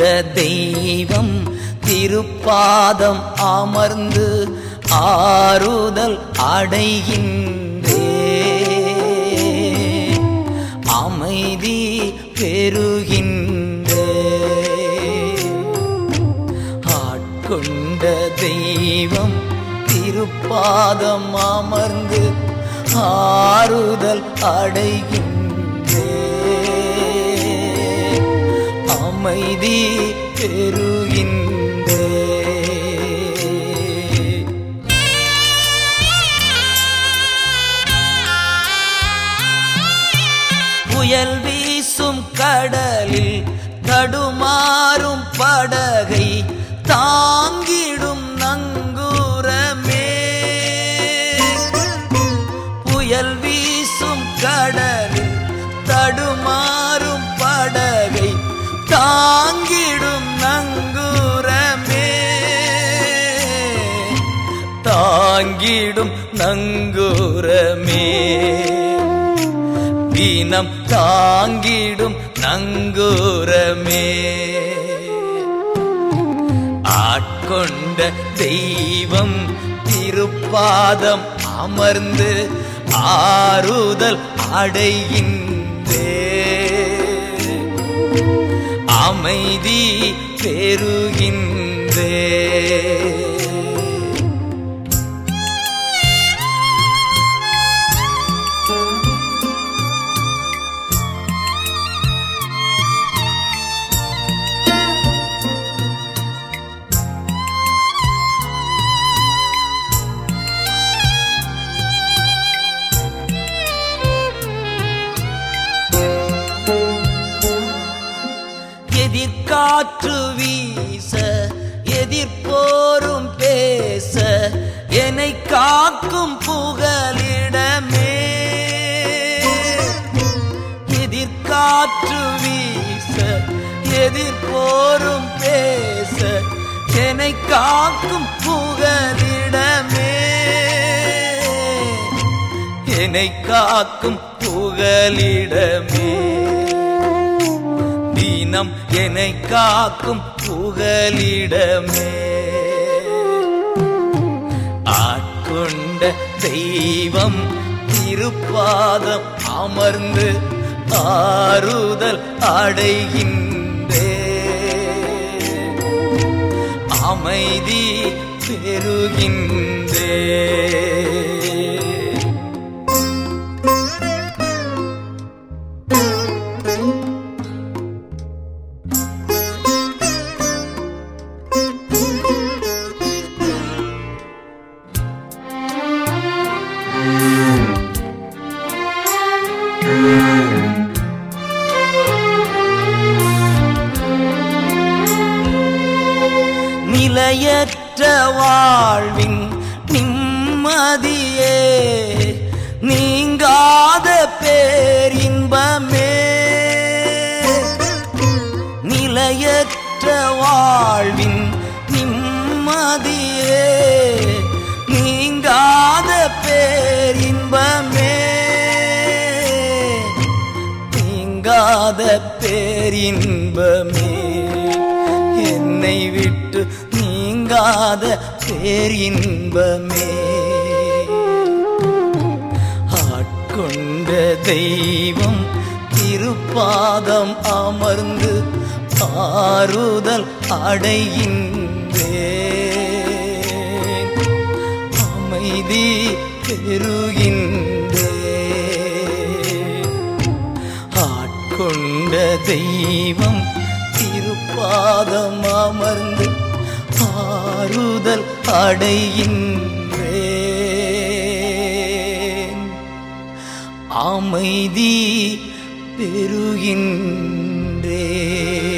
தெய்வம் திருப்பாதம் அமர்ந்து ஆறுதல் அடைகின்றே அமைதி பெறுகின்றே ஆட்கொண்ட தெய்வம் திருப்பாதம் அமர்ந்து ஆறுதல் அடைகின்றே அமைதி பெறுகின்றே புயல் வீசும் கடலில் தடுமாறும் படகை தாங்கிடும் நங்கூரமே புயல் வீசும் கடலில் தடுமாறும் படகை தாங்கிடும் நங்கூரமே தாங்கிடும் நங்கூரமே தீனம் தாங்கிடும் நங்கூரமே ஆட்கொண்ட தெய்வம் திருப்பாதம் அமர்ந்து ஆறுதல் அடைகின்றே அமைதி பெறுகின்றே எதிர்காற்று வீச எதிர்போரும் பேச என்னை காக்கும் புகலிடமே எதிர்காற்று வீச எதிர்போரும் பேச என்னை காக்கும் புகலிடமே என்னை காக்கும் புகலிடமே தீனம் என்னை காக்கும் புகலிடமே ஆட்கொண்ட தெய்வம் திருப்பாதம் அமர்ந்து ஆறுதல் அடைகின்றே அமைதி பெறுகின்றே நிலையற்ற வாழ்வின் நிம்மதியே நீங்காத பேரின்பமே நிலையற்ற வாழ்வின் நிம்மதியே நீங்காத பேரின்பமே நீங்காத பேரின்பமே என்னை விட்டு நீங்காத பேரின்பமே ஆட்கொண்ட தெய்வம் திருப்பாதம் அமர்ந்து ஆறுதல் அடைகின்றேன் அமைதி பெறுகின்றேன் ஆட்கொண்ட தெய்வம் திருப்பாதம் அமர்ந்து ஆறுதல் அடைகின்றேன் அமைதி பெறுகின்றேன்